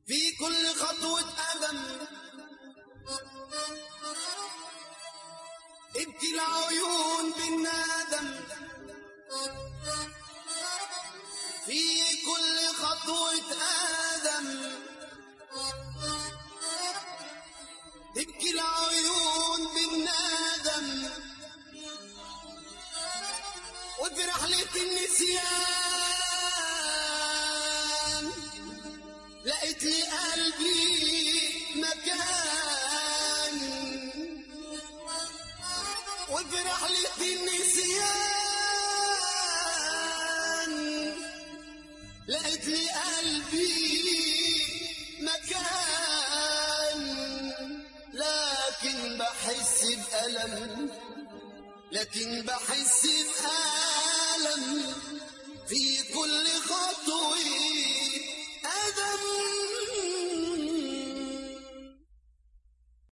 في كل خطوة قدم ابكي العيون بالندم في كل خطوة قدم تبكي العيون بالندم وفي رحلة النسيان لقيت لي قلبي مكان وفي رحلة النسيان لقيت لي قلبي مكان لكن بحس بألم لكن بحس بألم في كل خطوة